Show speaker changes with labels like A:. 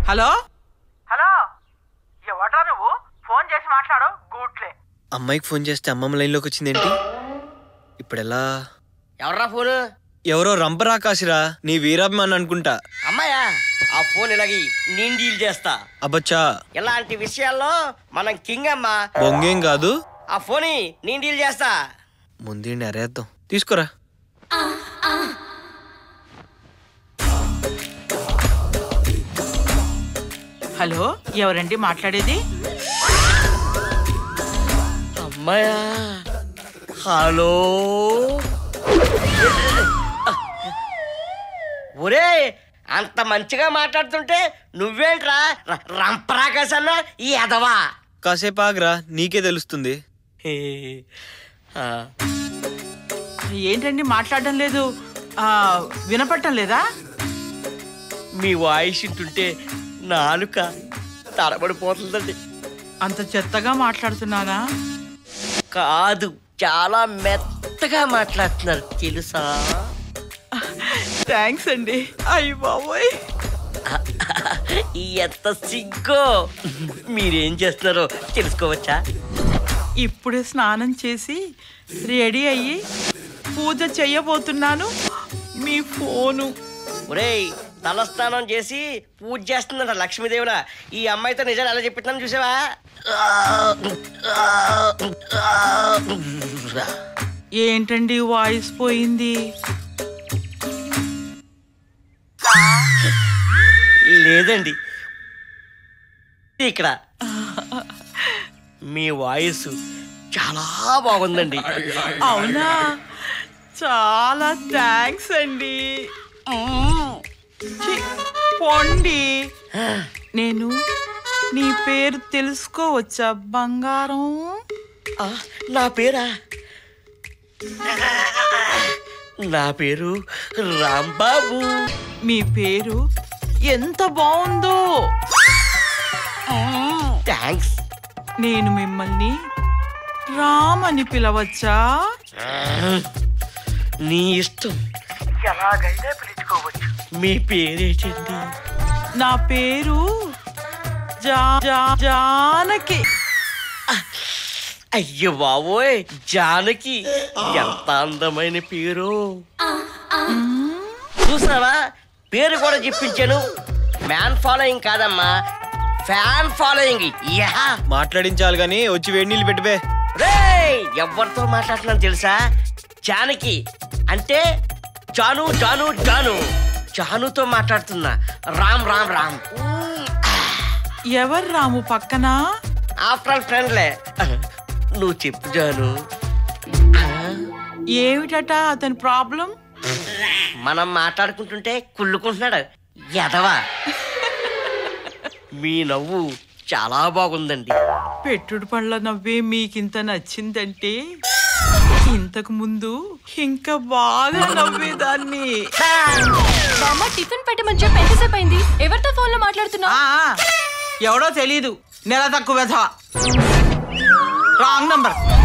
A: Hello
B: hello ఎవడ్రా నువ్వు phone చేసి మాట్లాడు గూట్లే
C: అమ్మాయికి ఫోన్ చేస్తే అమ్మమ్మ లైన్లోకి వచ్చింది ఏంటి ఇప్పుడు ఎలా
D: ఎవర్రా ఫోను
C: ఎవరో రంపరాకాశిరా నీ వీరాభిమాన్ అనుకుంటా
D: అమ్మాయా ఆ ఫోన్ ఇలాగి నేను డీల్ చేస్తా
C: అబ్బచ్చా
D: ఇలాంటి విషయాల్లో మనం కింగ్ అమ్మా
C: బొంగేం కాదు
D: ఆ ఫోన్ నేను డీల్ చేస్తా
C: ముందు అరేద్దాం తీసుకురా
A: హలో ఎవరండి మాట్లాడేది
D: అమ్మాయా హలో ఒరే అంత మంచిగా మాట్లాడుతుంటే నువ్వేంట్రా ర- రంపరాకాశన్న ఈ ఎదవా
C: కాసేపు ఆగరా నీకే తెలుస్తుంది
D: హే. ఆ,
A: ఏంటండి మాట్లాడడం లేదు ఆ, వినపడటం లేదా
D: మీ వాయిస్ వింటుంటే నాలుక తడబడిపోతుందండి
A: అంత చెత్తగా మాట్లాడుతున్నానా
D: కాదు చాలా మెత్తగా మాట్లాడుతున్నారు తెలుసా
A: థ్యాంక్స్ అండి అయ్యి బాబోయ్
D: ఎంత సిగ్గో మీరేం చేస్తున్నారో తెలుసుకోవచ్చా
A: ఇప్పుడే స్నానం చేసి రెడీ అయ్యి పూజ చెయ్యబోతున్నాను మీ ఫోను
D: ఒరేయ్ తలస్నానం చేసి పూజ చేస్తుందంట లక్ష్మీదేవుల ఈ అమ్మాయితో నిజాలు ఎలా చెప్పిస్తున్నాను చూసావా
A: ఏంటండి వాయిస్ పోయింది
D: లేదండి ఇక్కడ మీ వాయిస్ చాలా బాగుందండి
A: అవునా చాలా థ్యాంక్స్ అండి ఛీ, పొండి నేను నీ పేరు తెలుసుకోవచ్చా బంగారం
D: ఆ, నా పేరా నా పేరు రాంబాబు
A: మీ పేరు ఎంత బాగుందో
D: థ్యాంక్స్
A: నేను మిమ్మల్ని రామ్ అని పిలవచ్చా
D: నీ ఇష్టం
B: ఎలాగైనా పిలుచుకోవచ్చు
D: మీ పేరేంటండి
A: నా పేరు జా జా జానకి
D: అయ్యో బాబోయ్ జానకి ఎంత అందమైన పేరు చూసావా పేరు కూడా చెప్పించాను మ్యాన్ ఫాలోయింగ్ కాదమ్మా ఫ్యాన్ ఫాలోయింగ్ యా
C: మాట్లాడించాలి కానీ వచ్చి వేడి నీళ్ళు పెట్టిపే
D: రే ఎవరితో మాట్లాడుతున్నాను తెలుసా జానకి అంటే జాను జాను జాను జానుతో మాట్లాడుతున్నా రామ్ రామ్ రామ్
A: ఎవరు రాము పక్కన
D: ఆఫ్టర్ ఆల్ ఫ్రెండ్లే నువ్వు చెప్పు జాను
A: ఏమిటట అతని ప్రాబ్లం
D: మనం మాట్లాడుకుంటుంటే కుళ్ళుకుంటున్నాడు ఎదవా మీ నవ్వు చాలా బాగుందండి
A: పెట్టుడు పళ్ళ నవ్వే మీకింత నచ్చిందంటే ఇంతకు ముందు ఇంకా బాగా నవ్వేదాన్ని
E: బామ్మ టిఫిన్ పెట్టమని చెప్పి ఎంతసేపు అయింది ఎవరితో ఫోన్ లో మాట్లాడుతున్నావు
A: ఆ, ఎవడో తెలీదు నెల తక్కువ వెధవ రాంగ్ నంబర్